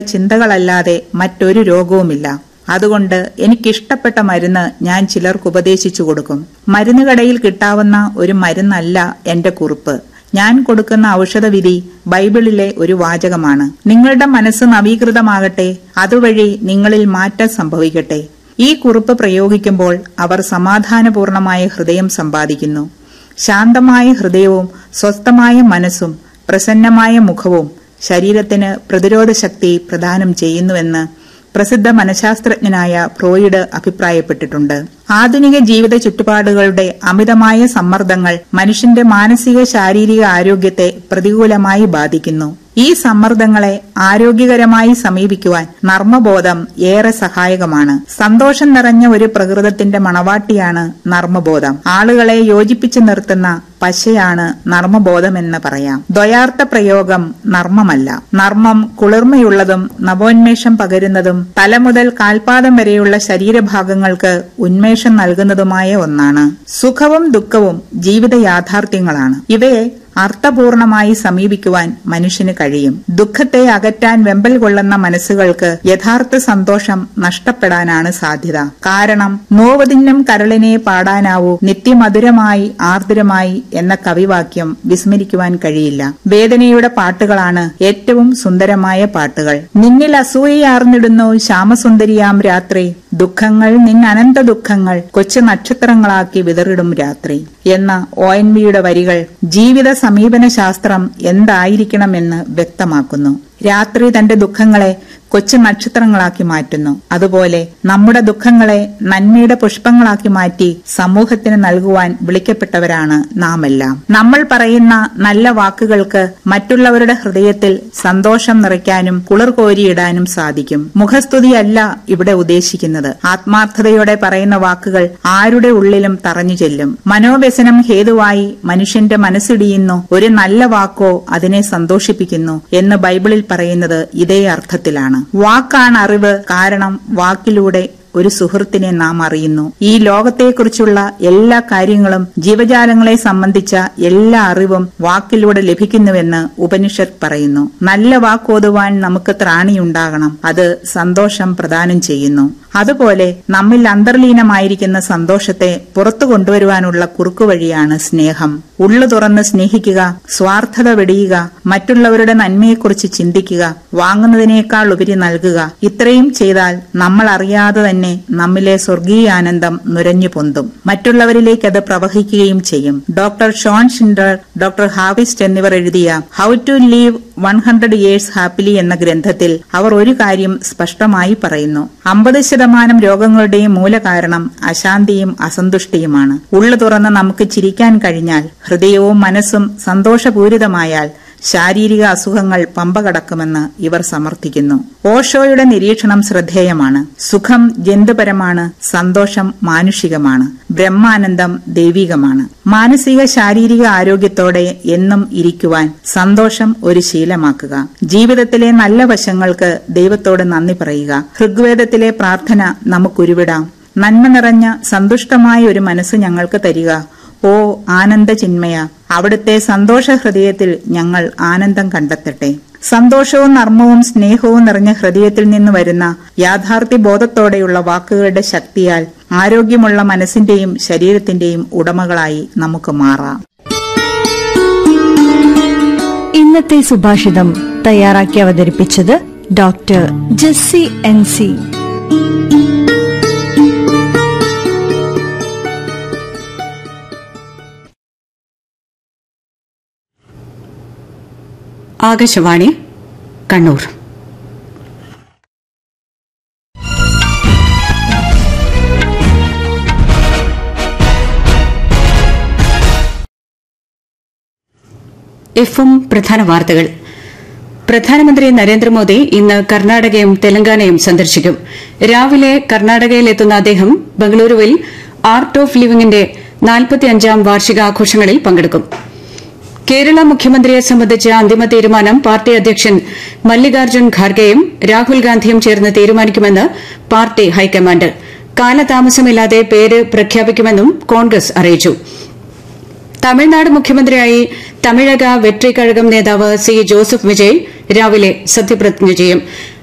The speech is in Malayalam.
ചിന്തകളല്ലാതെ മറ്റൊരു രോഗവുമില്ല അതുകൊണ്ട് എനിക്കിഷ്ടപ്പെട്ട മരുന്ന് ഞാൻ ചിലർക്ക് ഉപദേശിച്ചു കൊടുക്കും മരുന്നുകടയിൽ കിട്ടാവുന്ന ഒരു മരുന്നല്ല എന്റെ കുറിപ്പ് ഞാൻ കൊടുക്കുന്ന ഔഷധവിധി ബൈബിളിലെ ഒരു വാചകമാണ് നിങ്ങളുടെ മനസ്സ് നവീകൃതമാകട്ടെ അതുവഴി നിങ്ങളിൽ മാറ്റം സംഭവിക്കട്ടെ ഈ കുറിപ്പ് പ്രയോഗിക്കുമ്പോൾ അവർ സമാധാനപൂർണമായ ഹൃദയം സമ്പാദിക്കുന്നു ശാന്തമായ ഹൃദയവും സ്വസ്ഥമായ മനസ്സും പ്രസന്നമായ മുഖവും ശരീരത്തിന് പ്രതിരോധ ശക്തി പ്രദാനം ചെയ്യുന്നുവെന്ന് പ്രസിദ്ധ മനഃശാസ്ത്രജ്ഞനായ ഫ്രോയിഡ് അഭിപ്രായപ്പെട്ടിട്ടുണ്ട് ആധുനിക ജീവിത ചുറ്റുപാടുകളുടെ അമിതമായ സമ്മർദ്ദങ്ങൾ മനുഷ്യന്റെ മാനസിക ശാരീരിക ആരോഗ്യത്തെ പ്രതികൂലമായി ബാധിക്കുന്നു ഈ സമ്മർദ്ദങ്ങളെ ആരോഗ്യകരമായി സമീപിക്കുവാൻ നർമ്മബോധം ഏറെ സഹായകമാണ് സന്തോഷം നിറഞ്ഞ ഒരു പ്രകൃതത്തിന്റെ മണവാട്ടിയാണ് നർമ്മബോധം ആളുകളെ യോജിപ്പിച്ചു നിർത്തുന്ന പശയാണ് നർമ്മബോധമെന്ന് പറയാം ദ്വയാർത്ഥ പ്രയോഗം നർമ്മമല്ല നർമ്മം കുളിർമയുള്ളതും നവോന്മേഷം പകരുന്നതും തല മുതൽ കാൽപാദം വരെയുള്ള ശരീരഭാഗങ്ങൾക്ക് ഉന്മേഷം നൽകുന്നതുമായ ഒന്നാണ് സുഖവും ദുഃഖവും ജീവിത യാഥാർത്ഥ്യങ്ങളാണ് ഇവയെ അർത്ഥപൂർണമായി സമീപിക്കുവാൻ മനുഷ്യന് കഴിയും ദുഃഖത്തെ അകറ്റാൻ വെമ്പൽ കൊള്ളുന്ന മനസ്സുകൾക്ക് യഥാർത്ഥ സന്തോഷം നഷ്ടപ്പെടാനാണ് സാധ്യത കാരണം നോവതിന്നും കരളിനെ പാടാനാവൂ നിത്യമധുരമായി ആർദ്രമായി എന്ന കവിവാക്യം വിസ്മരിക്കുവാൻ കഴിയില്ല വേദനയുടെ പാട്ടുകളാണ് ഏറ്റവും സുന്ദരമായ പാട്ടുകൾ നിന്നിൽ അസൂയയാർന്നിടുന്നു ശ്യാമസുന്ദരിയാം രാത്രി ദുഃഖങ്ങൾ നിൻ അനന്ത ദുഃഖങ്ങൾ കൊച്ചു നക്ഷത്രങ്ങളാക്കി വിതറിടും രാത്രി എന്ന ഒ എൻ വിയുടെ വരികൾ ജീവിത സമീപന ശാസ്ത്രം എന്തായിരിക്കണമെന്ന് വ്യക്തമാക്കുന്നു രാത്രി തന്റെ ദുഃഖങ്ങളെ കൊച്ചു നക്ഷത്രങ്ങളാക്കി മാറ്റുന്നു അതുപോലെ നമ്മുടെ ദുഃഖങ്ങളെ നന്മയുടെ പുഷ്പങ്ങളാക്കി മാറ്റി സമൂഹത്തിന് നൽകുവാൻ വിളിക്കപ്പെട്ടവരാണ് നാം എല്ലാം നമ്മൾ പറയുന്ന നല്ല വാക്കുകൾക്ക് മറ്റുള്ളവരുടെ ഹൃദയത്തിൽ സന്തോഷം നിറയ്ക്കാനും കുളിർ കോരിയിടാനും സാധിക്കും മുഖസ്തുതിയല്ല ഇവിടെ ഉദ്ദേശിക്കുന്നത് ആത്മാർത്ഥതയോടെ പറയുന്ന വാക്കുകൾ ആരുടെ ഉള്ളിലും തറഞ്ഞു ചെല്ലും മനോവ്യസനം ഹേതുവായി മനുഷ്യന്റെ മനസ്സിടിയുന്നു ഒരു നല്ല വാക്കോ അതിനെ സന്തോഷിപ്പിക്കുന്നു എന്ന് ബൈബിളിൽ പറയുന്നത് ഇതേ അർത്ഥത്തിലാണ് വാക്കാണ് അറിവ് കാരണം വാക്കിലൂടെ ഒരു സുഹൃത്തിനെ നാം അറിയുന്നു ഈ ലോകത്തെക്കുറിച്ചുള്ള എല്ലാ കാര്യങ്ങളും ജീവജാലങ്ങളെ സംബന്ധിച്ച എല്ലാ അറിവും വാക്കിലൂടെ ലഭിക്കുന്നുവെന്ന് ഉപനിഷത്ത് പറയുന്നു നല്ല വാക്കോതുവാൻ നമുക്ക് ത്രാണിയുണ്ടാകണം അത് സന്തോഷം പ്രദാനം ചെയ്യുന്നു അതുപോലെ നമ്മിൽ അന്തർലീനമായിരിക്കുന്ന സന്തോഷത്തെ പുറത്തു കൊണ്ടുവരുവാനുള്ള കുറുക്കുവഴിയാണ് സ്നേഹം ഉള്ളു തുറന്ന് സ്നേഹിക്കുക സ്വാർത്ഥത വെടിയുക മറ്റുള്ളവരുടെ നന്മയെക്കുറിച്ച് ചിന്തിക്കുക വാങ്ങുന്നതിനേക്കാൾ ഉപരി നൽകുക ഇത്രയും ചെയ്താൽ നമ്മൾ അറിയാതെ തന്നെ നമ്മിലെ സ്വർഗീയ ആനന്ദം നുരഞ്ഞു പൊന്തും മറ്റുള്ളവരിലേക്ക് അത് പ്രവഹിക്കുകയും ചെയ്യും doctor Sean Shinder doctor Havist എന്നിവർ എഴുതിയ how to live one hundred years happily എന്ന ഗ്രന്ഥത്തിൽ അവർ ഒരു കാര്യം സ്പഷ്ടമായി പറയുന്നു അമ്പത് ശതമാനം രോഗങ്ങളുടെയും മൂലകാരണം അശാന്തിയും അസന്തുഷ്ടിയുമാണ് ഉള്ളു തുറന്ന് നമുക്ക് ചിരിക്കാൻ കഴിഞ്ഞാൽ ഹൃദയവും മനസ്സും സന്തോഷപൂരിതമായാൽ ശാരീരിക അസുഖങ്ങൾ പമ്പ കടക്കുമെന്ന് ഇവർ സമർത്ഥിക്കുന്നു ഓഷോയുടെ നിരീക്ഷണം ശ്രദ്ധേയമാണ് സുഖം ജന്തുപരമാണ് സന്തോഷം മാനുഷികമാണ് ബ്രഹ്മാനന്ദം ദൈവികമാണ് മാനസിക ശാരീരിക ആരോഗ്യത്തോടെ എന്നും ഇരിക്കുവാൻ സന്തോഷം ഒരു ശീലമാക്കുക ജീവിതത്തിലെ നല്ല വശങ്ങൾക്ക് ദൈവത്തോട് നന്ദി പറയുക ഋഗ്വേദത്തിലെ പ്രാർത്ഥന നമുക്കുരുവിടാം നന്മ നിറഞ്ഞ സന്തുഷ്ടമായ ഒരു മനസ്സ് ഞങ്ങൾക്ക് തരിക ഓ ആനന്ദ ചിന്മയ അവിടുത്തെ സന്തോഷ ഹൃദയത്തിൽ ഞങ്ങൾ ആനന്ദം കണ്ടെത്തട്ടെ സന്തോഷവും നർമ്മവും സ്നേഹവും നിറഞ്ഞ ഹൃദയത്തിൽ നിന്ന് വരുന്ന യാഥാർത്ഥ്യ ബോധത്തോടെയുള്ള വാക്കുകളുടെ ശക്തിയാൽ ആരോഗ്യമുള്ള മനസ്സിന്റെയും ശരീരത്തിന്റെയും ഉടമകളായി നമുക്ക് മാറാം ഇന്നത്തെ സുഭാഷിതം തയ്യാറാക്കി അവതരിപ്പിച്ചത് doctor Jessy N C Akashvani Kannur എഫും പ്രധാന വാർത്തകൾ പ്രധാനമന്ത്രി നരേന്ദ്രമോദി ഇന്ന് കർണാടകയും തെലങ്കാനയും സന്ദർശിക്കും രാവിലെ കർണാടകയിലെത്തുന്ന അദ്ദേഹം ബംഗളൂരുവിൽ ആർട്ട് ഓഫ് ലിവിംഗിന്റെ നാൽപ്പത്തിയഞ്ചാം വാർഷികാഘോഷങ്ങളിൽ പങ്കെടുക്കും കേരള മുഖ്യമന്ത്രിയെ സംബന്ധിച്ച അന്തിമ തീരുമാനം പാർട്ടി അധ്യക്ഷൻ മല്ലികാർജ്ജുൻ ഖാർഗെയും രാഹുൽ ഗാന്ധിയും ചേർന്ന് തീരുമാനിക്കുമെന്ന് പാർട്ടി ഹൈക്കമാൻഡ് കാലതാമസമില്ലാതെ പേര് പ്രഖ്യാപിക്കുമെന്നും കോൺഗ്രസ് അറിയിച്ചു തമിഴ്നാട് മുഖ്യമന്ത്രിയായി തമിഴക വെട്രി കഴകം നേതാവ് സി ജോസഫ് വിജയ് രാവിലെ സത്യപ്രതിജ്ഞ ചെയ്യും